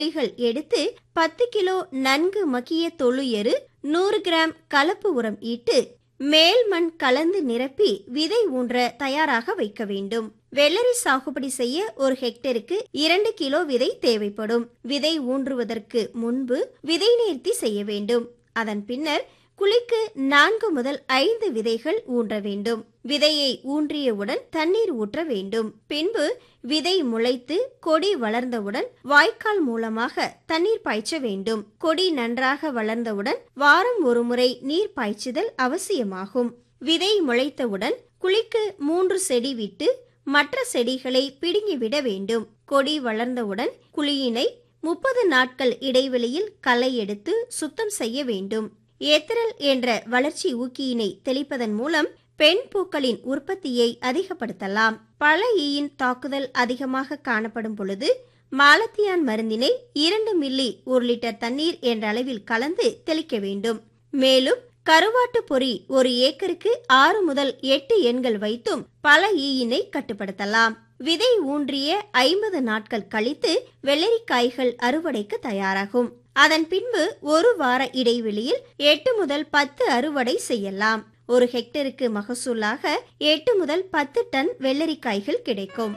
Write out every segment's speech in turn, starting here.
விதைகள் எடுத்து பத்து கிலோ நன்கு மக்கிய தொழு எரு நூறு கிராம் கலப்பு உரம் இட்டு மேல் மண் கலந்து நிரப்பி விதை ஊன்ற தயாராக வைக்க வேண்டும் வெள்ளரி சாகுபடி செய்ய ஒரு ஹெக்டருக்கு இரண்டு கிலோ விதை தேவைப்படும் விதை ஊன்றுவதற்கு முன்பு விதை நேர்த்தி செய்ய வேண்டும் அதன் பின்னர் குழிக்கு நான்கு முதல் ஐந்து விதைகள் ஊன்ற வேண்டும் விதையை ஊன்றியவுடன் தண்ணீர் ஊற்ற வேண்டும் பின்பு விதை முளைத்து கொடி வளர்ந்தவுடன் வாய்க்கால் மூலமாக தண்ணீர் பாய்ச்ச வேண்டும் கொடி நன்றாக வளர்ந்தவுடன் வாரம் ஒரு முறை நீர் பாய்ச்சுதல் அவசியமாகும் விதை முளைத்தவுடன் குழிக்கு மூன்று செடி விட்டு மற்ற செடிகளை பிடுங்கிவிட வேண்டும் கொடி வளர்ந்தவுடன் குழியினை முப்பது நாட்கள் இடைவெளியில் களை எடுத்து சுத்தம் செய்ய வேண்டும் ஏத்தரல் என்ற வளர்ச்சி ஊக்கியினை தெளிப்பதன் மூலம் பெண் பூக்களின் உற்பத்தியை அதிகப்படுத்தலாம் பல ஈயின் தாக்குதல் அதிகமாக காணப்படும் பொழுது மாலத்தியான் மருந்தினை இரண்டு மில்லி ஒரு லிட்டர் தண்ணீர் என்ற அளவில் கலந்து தெளிக்க வேண்டும் மேலும் கருவாட்டு பொறி ஒரு ஏக்கருக்கு ஆறு முதல் எட்டு எண்கள் வைத்தும் பல ஈயினை கட்டுப்படுத்தலாம் விதை ஊன்றிய ஐம்பது நாட்கள் கழித்து வெள்ளரிக்காய்கள் அறுவடைக்கு தயாராகும் அதன் பின்பு ஒரு வார இடைவெளியில் எட்டு முதல் பத்து அறுவடை செய்யலாம் ஒரு ஹெக்டருக்கு மகசூலாக எட்டு முதல் பத்து டன் வெள்ளரிக்காய்கள் கிடைக்கும்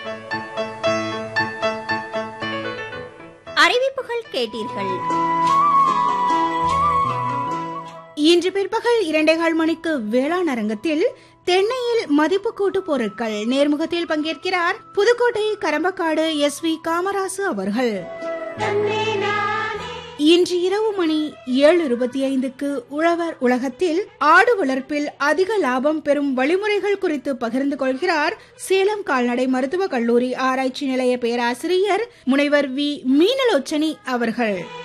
அறிவிப்புகள் கேட்டீர்கள் இன்று பிற்பகல் இரண்டேகால் மணிக்கு வேளாண் அரங்கத்தில் தென்னையில் மதிப்பு கூட்டு பொருட்கள் நேர்முகத்தில் பங்கேற்கிறார் புதுக்கோட்டை கரம்பக்காடு எஸ் வி காமராசு அவர்கள் இன்று இரவு மணி ஏழு இருபத்தி ஐந்துக்கு உழவர் உலகத்தில் ஆடு வளர்ப்பில் அதிக லாபம் பெறும் வழிமுறைகள் குறித்து பகிர்ந்து கொள்கிறார் சேலம் கால்நடை மருத்துவக் கல்லூரி ஆராய்ச்சி நிலைய பேராசிரியர் முனைவர் வி மீனலோச்சனி அவர்கள்